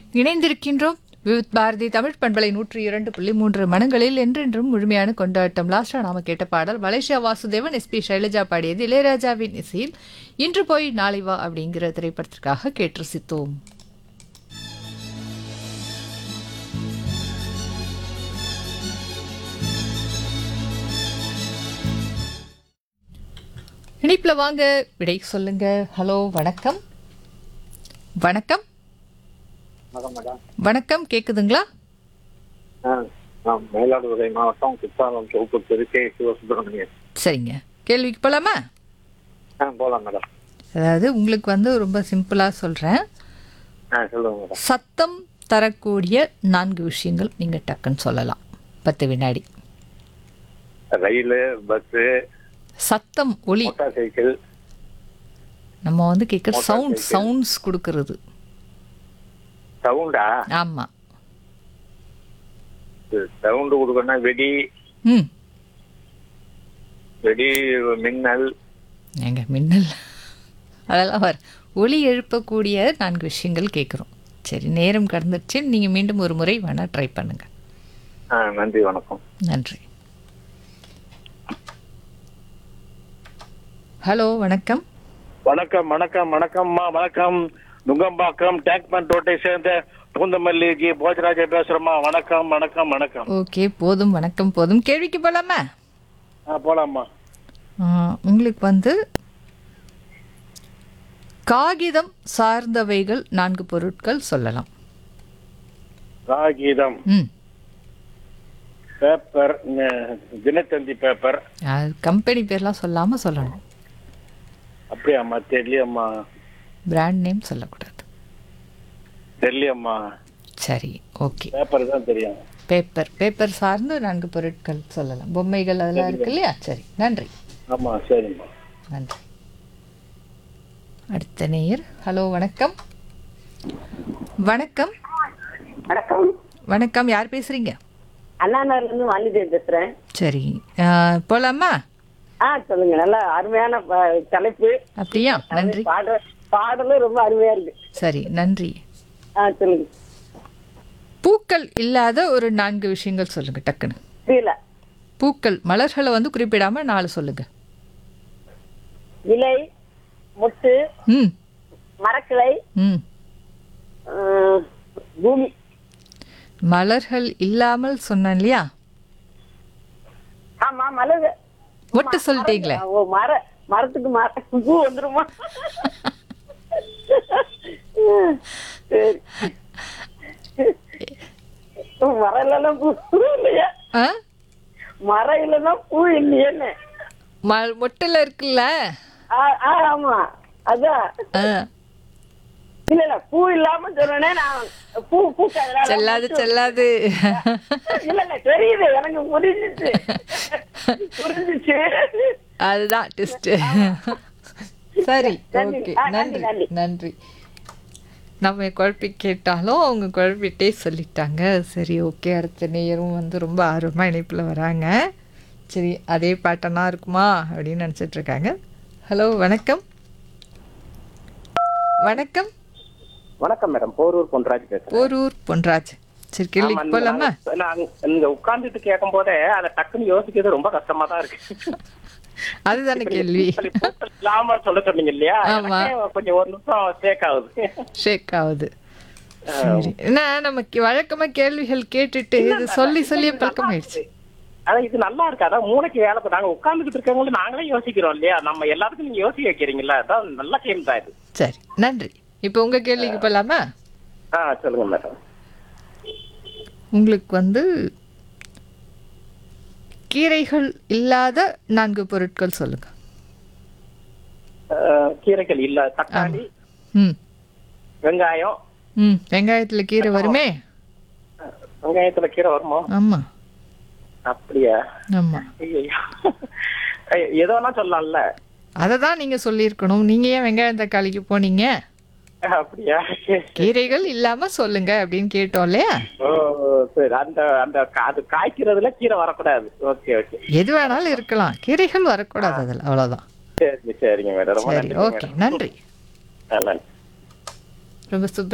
இணைந்திருக்கின்றோம் விவித் பாரதி தமிழ் பண்பலை நூற்றி இரண்டு புள்ளி மூன்று மனங்களில் என்றென்றும் முழுமையான கொண்டாட்டம் லாஸ்டா நாம கேட்ட பாடல் மலேசியா வாசுதேவன் எஸ்பி சைலஜா பாடியது இளையராஜாவின் இசையில் இன்று போய் நாளை வா அப்படிங்கிற திரைப்படத்திற்காக கேட்டு ரசித்தோம் இணைப்புல வாங்க விடை சொல்லுங்க ஹலோ வணக்கம் வணக்கம் வணக்கம் மேடம் வணக்கம் கேக்குதுங்களா ஆ நான் மயிலாடுதுறை மாவட்டம் குற்றாலம் தொகுப்பு தெரு கே சிவசுப்பிரமணியன் சரிங்க கேள்விக்கு போலாமா ஆ போகலாம் மேடம் அதாவது உங்களுக்கு வந்து ரொம்ப சிம்பிளாக சொல்கிறேன் ஆ சொல்லுங்க மேடம் சத்தம் தரக்கூடிய நான்கு விஷயங்கள் நீங்கள் டக்குன்னு சொல்லலாம் பத்து வினாடி ரயில் பஸ்ஸு சத்தம் ஒலி மோட்டார் சைக்கிள் நம்ம வந்து கேட்குற Motor சவுண்ட் cycle. சவுண்ட்ஸ் கொடுக்கறது சவுண்டா ஆமாம் சவுண்டு கொடுக்கணும்னா வெடி ம் வெடி மின்னல் எங்க மின்னல் அதெல்லாம் வர ஒலி எழுப்பக்கூடிய நான்கு விஷயங்கள் கேட்குறோம் சரி நேரம் கடந்துருச்சு நீங்கள் மீண்டும் ஒரு முறை வேணால் ட்ரை பண்ணுங்கள் ஆ நன்றி வணக்கம் நன்றி ஹலோ வணக்கம் வணக்கம் வணக்கம் வணக்கம்மா வணக்கம் நுங்கம்பாக்கம் டேக்மன் ரோட்டை சேர்ந்த பூந்தமல்லி ஜி போஜராஜா பேசுறேம்மா வணக்கம் வணக்கம் வணக்கம் ஓகே போதும் வணக்கம் போதும் கேள்விக்கு போலாமா ஆ போலாம்மா ஆ, உங்களுக்கு வந்து காகிதம் சார்ந்தவைகள் நான்கு பொருட்கள் சொல்லலாம் காகிதம் ம் பேப்பர் ந- தினத்தந்தி பேப்பர் அது கம்பெனி பேர்லாம் சொல்லாமல் சொல்லணும் அப்படியாம்மா தெரியலையம்மா பிராண்ட் நேம் சொல்லக்கூடாது தெரியலையம்மா சரி ஓகே பேப்பர் தான் தெரியும் பேப்பர் பேப்பர் சார்ந்து நான்கு பொருட்கள் சொல்லலாம் பொம்மைகள் அதெல்லாம் இருக்கு இல்லையா சரி நன்றி ஆமா சரிம்மா நன்றி அடுத்த நேயர் ஹலோ வணக்கம் வணக்கம் வணக்கம் வணக்கம் யார் பேசுறீங்க அண்ணா நகர்ல இருந்து வாலிதேவி பேசுறேன் சரி ஆ, போலாமா ஆ சொல்லுங்க நல்லா அருமையான ப- தலைப்பு அப்படியா நன்றி பாடல் பாடலும் ரொம்ப அருமையா இருக்கு சரி நன்றி ஆ சொல்லுங்க பூக்கள் இல்லாத ஒரு நான்கு விஷயங்கள் சொல்லுங்க டக்குன்னு புரியல பூக்கள் மலர்களை வந்து குறிப்பிடாம நாலு சொல்லுங்க இலை முட்டு ம் மரக்கிளை ம் ஆ, பூமி மலர்கள் இல்லாமல் சொன்னேன் இல்லையா ஆமா மலர் ஒட்டு சொல்லிட்டீங்களே ஓ மர மரத்துக்கு மர பூ வந்துருமா சரி மரம் இல்லைன்னா பூ இல்லையா ஆ மரம் இல்லைன்னா பூ இல்லையேன்னு ம மொட்டில் இருக்குல்ல ஆ, ஆ, ஆமா அதான் ஆ இல்ல இல்ல பூ இல்லாம சொன்னேனே நான் பூ பூக்காது செல்லாது செல்லாது இல்ல இல்ல தெரியுது எனக்கு புரிஞ்சிச்சு புரிஞ்சிச்சு அதுதான் டெஸ்ட் சரி நன்றி. ஓகே ஆ, நன்றி நன்றி, நன்றி. நன்றி நம்ம குழப்பி கேட்டாலும் அவங்க குழப்பிட்டே சொல்லிட்டாங்க சரி ஓகே அடுத்த நேயரும் வந்து ரொம்ப ஆர்வமாக இணைப்பில் வராங்க சரி அதே பாட்டனா இருக்குமா அப்படின்னு நினச்சிட்டு இருக்காங்க ஹலோ வணக்கம் வணக்கம் வணக்கம் மேடம் போரூர் பொன்ராஜ் பேசுறேன் போரூர் பொன்ராஜ் சரி கேள்விக்கு போகலாமா நான் இங்க உட்கார்ந்துட்டு கேட்கும் போதே அதை டக்குன்னு யோசிக்கிறது ரொம்ப கஷ்டமா தான் இருக்கு அதுதானே கேள்வி இல்லாம சொல்ல சொன்னீங்க இல்லையா ஆமா. எனக்கே கொஞ்சம் ஒரு நிமிஷம் ஷேக் ஆகுது ஷேக் ஆகுது சரி என்ன நம்ம கே- வழக்கமா கேள்விகள் கேட்டுட்டு இது சொல்லி சொல்லி பழக்கமாயிடுச்சு அதான் இது நல்லா இருக்கு அதான் மூளைக்கு வேலை இப்ப நாங்க உட்கார்ந்துகிட்டு இருக்கவங்கள நாங்களே யோசிக்கிறோம் இல்லையா நம்ம எல்லாத்துக்கும் நீங்க யோசிக்க வைக்கிறீங்களா அதான் நல்ல கேம் தான் இது சரி நன்றி இப்போ உங்க கேள்விக்கு போலாமா ஆ சொல்லுங்க மேடம் உங்களுக்கு வந்து கீரைகள் இல்லாத நான்கு பொருட்கள் சொல்லுங்க அஹ், கீரைகள் இல்ல தக்காளி ம் வெங்காயம் ம் வெங்காயத்துல கீரை வருமே வெங்காயத்துல கீரை வருமா ஆமா அப்படியா ஆமா ஐயோ எதோனா சொல்லலாம்ல அதை தான் நீங்க சொல்லியிருக்கணும் நீங்க ஏன் வெங்காயம் தக்காளிக்கு போனீங்க அப்படியா கீரைகள் இல்லாம சொல்லுங்க அப்படின்னு கேட்டோம் இல்லையா ஓ சரி அந்த அந்த கா- அது காய்க்கிறதுல கீரை வரக்கூடாது ஓகே ஓகே எது வேணாலும் இருக்கலாம் கீரைகள் வரக்கூடாது அதில் அவ்வளோதான் சரி சரிங்க மேடம் ரொம்ப சரி நன்றி ஓகே நன்றி நன்றி ரொம்ப சூப்பர்